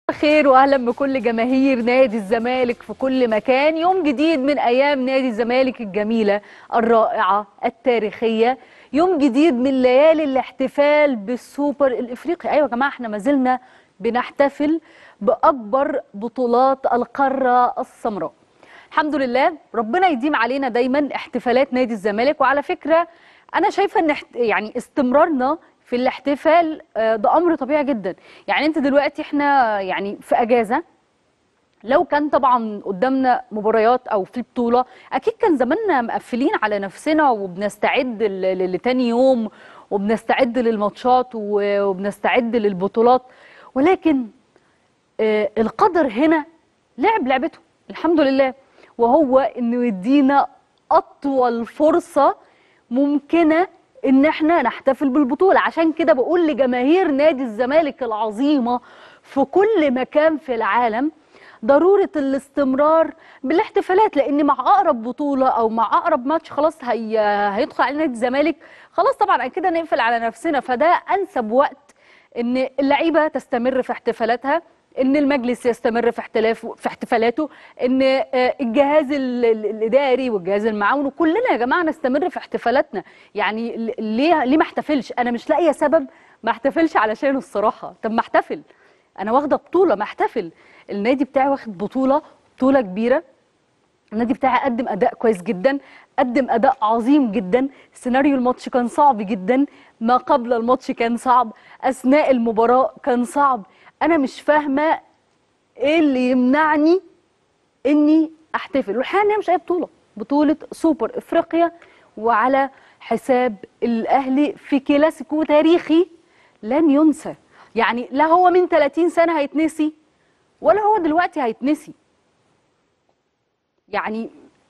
خير واهلا بكل جماهير نادي الزمالك في كل مكان يوم جديد من ايام نادي الزمالك الجميله الرائعه التاريخيه يوم جديد من ليالي الاحتفال بالسوبر الافريقي ايوه يا جماعه احنا ما زلنا بنحتفل باكبر بطولات القاره السمراء الحمد لله ربنا يديم علينا دايما احتفالات نادي الزمالك وعلى فكره انا شايفه ان احت- يعني استمرارنا في الاحتفال آه، ده امر طبيعي جدا يعني انت دلوقتي احنا يعني في اجازه لو كان طبعا قدامنا مباريات او في بطوله اكيد كان زماننا مقفلين على نفسنا وبنستعد ل- ل- لتاني يوم وبنستعد للماتشات و- وبنستعد للبطولات ولكن آه، القدر هنا لعب لعبته الحمد لله وهو انه يدينا اطول فرصه ممكنه ان احنا نحتفل بالبطوله عشان كده بقول لجماهير نادي الزمالك العظيمه في كل مكان في العالم ضروره الاستمرار بالاحتفالات لان مع اقرب بطوله او مع اقرب ماتش خلاص هي هيدخل على نادي الزمالك خلاص طبعا كده نقفل على نفسنا فده انسب وقت ان اللعيبه تستمر في احتفالاتها ان المجلس يستمر في احتلافه في احتفالاته ان آه، الجهاز ال- ال- الاداري والجهاز المعاون وكلنا يا جماعه نستمر في احتفالاتنا يعني ل- ليه ليه ما احتفلش انا مش لاقيه سبب ما احتفلش علشانه الصراحه طب ما احتفل انا واخده بطوله ما احتفل النادي بتاعي واخد بطوله بطوله كبيره النادي بتاعي قدم اداء كويس جدا قدم اداء عظيم جدا سيناريو الماتش كان صعب جدا ما قبل الماتش كان صعب اثناء المباراه كان صعب انا مش فاهمه ايه اللي يمنعني اني احتفل والحقيقه ان هي مش اي بطوله بطوله سوبر افريقيا وعلى حساب الاهلي في كلاسيكو تاريخي لن ينسى يعني لا هو من 30 سنه هيتنسي ولا هو دلوقتي هيتنسي يعني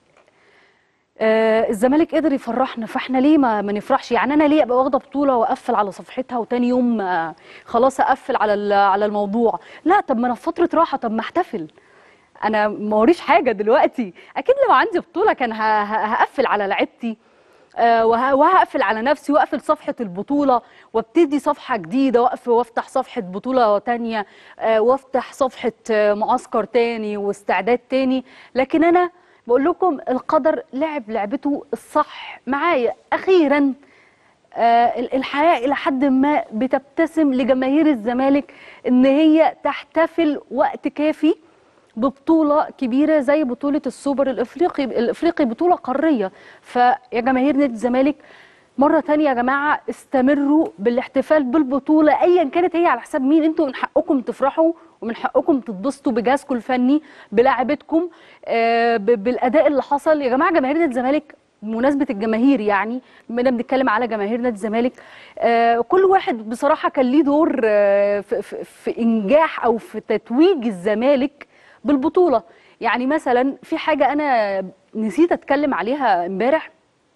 آه الزمالك قدر يفرحنا فاحنا ليه ما, ما نفرحش يعني انا ليه ابقى واخده بطوله واقفل على صفحتها وتاني يوم آه خلاص اقفل على ال- على الموضوع لا طب ما انا في فتره راحه طب ما احتفل انا ما وريش حاجه دلوقتي اكيد لو عندي بطوله كان ه- ه- هقفل على لعيبتي آه، وه- وهقفل على نفسي واقفل صفحه البطوله وابتدي صفحه جديده واقف وافتح صفحه بطوله تانية آه، وافتح صفحه آه، معسكر تاني واستعداد تاني لكن انا بقول لكم القدر لعب لعبته الصح معايا اخيرا آه، الحياة إلى حد ما بتبتسم لجماهير الزمالك إن هي تحتفل وقت كافي ببطولة كبيرة زي بطولة السوبر الإفريقي الإفريقي بطولة قارية فيا جماهير نادي الزمالك مرة تانية يا جماعة استمروا بالاحتفال بالبطولة أيا كانت هي على حساب مين انتوا من حقكم تفرحوا ومن حقكم تتبسطوا بجهازكم الفني بلاعبتكم آه، ب- بالأداء اللي حصل يا جماعة جماهير نادي الزمالك بمناسبة الجماهير يعني بما إننا بنتكلم على جماهير نادي الزمالك آه، كل واحد بصراحة كان ليه دور آه، في, في, في إنجاح أو في تتويج الزمالك بالبطولة يعني مثلا في حاجة أنا نسيت أتكلم عليها امبارح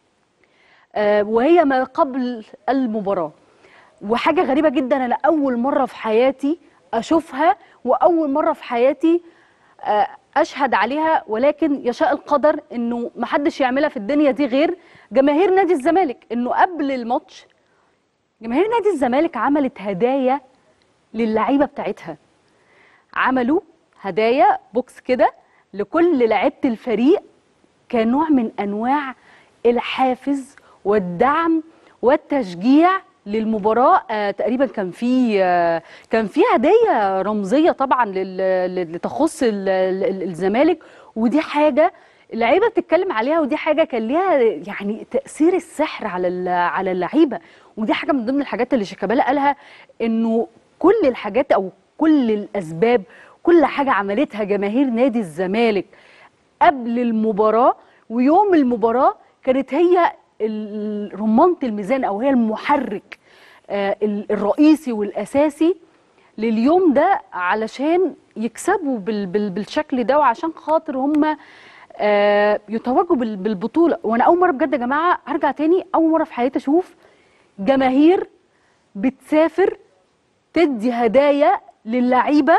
آه، وهي ما قبل المباراة وحاجة غريبة جدا أنا أول مرة في حياتي أشوفها وأول مرة في حياتي آه، أشهد عليها ولكن يشاء القدر إنه محدش يعملها في الدنيا دي غير جماهير نادي الزمالك إنه قبل الماتش جماهير نادي الزمالك عملت هدايا للعيبة بتاعتها عملوا هدايا بوكس كده لكل لعيبة الفريق كنوع من انواع الحافز والدعم والتشجيع للمباراه آه تقريبا كان في آه كان في هديه رمزيه طبعا لل- لل- لتخص ال- ال- الزمالك ودي حاجه اللعيبه بتتكلم عليها ودي حاجه كان ليها يعني تاثير السحر على ال- على اللعيبه ودي حاجه من ضمن الحاجات اللي شيكابالا قالها انه كل الحاجات او كل الاسباب كل حاجه عملتها جماهير نادي الزمالك قبل المباراة ويوم المباراة كانت هي ال- رمانة الميزان أو هي المحرك آه، ال- الرئيسي والأساسي لليوم ده علشان يكسبوا بال- بال- بالشكل ده وعشان خاطر هم آه، يتوجوا بال- بالبطولة وأنا أول مرة بجد يا جماعة هرجع تاني أول مرة في حياتي أشوف جماهير بتسافر تدي هدايا للعيبه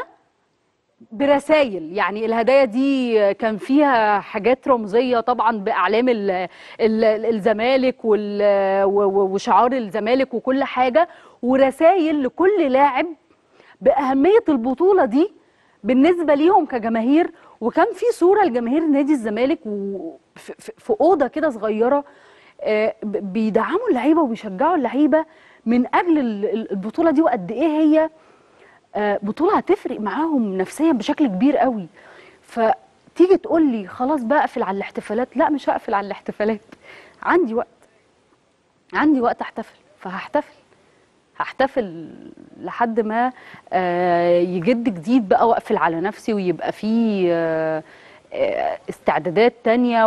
برسائل يعني الهدايا دي كان فيها حاجات رمزيه طبعا باعلام ال- ال- الزمالك وال- و- و- وشعار الزمالك وكل حاجه ورسائل لكل لاعب باهميه البطوله دي بالنسبه ليهم كجماهير وكان في صوره لجماهير نادي الزمالك وفي في- في اوضه كده صغيره آه، ب- بيدعموا اللعيبه وبيشجعوا اللعيبه من اجل ال- ال- البطوله دي وقد ايه هي آه، بطوله هتفرق معاهم نفسيا بشكل كبير قوي فتيجي تقول لي خلاص بقى اقفل على الاحتفالات لا مش هقفل على الاحتفالات عندي وقت عندي وقت احتفل فهحتفل هحتفل لحد ما آه، يجد جديد بقى واقفل على نفسي ويبقى فيه آه، آه، استعدادات تانية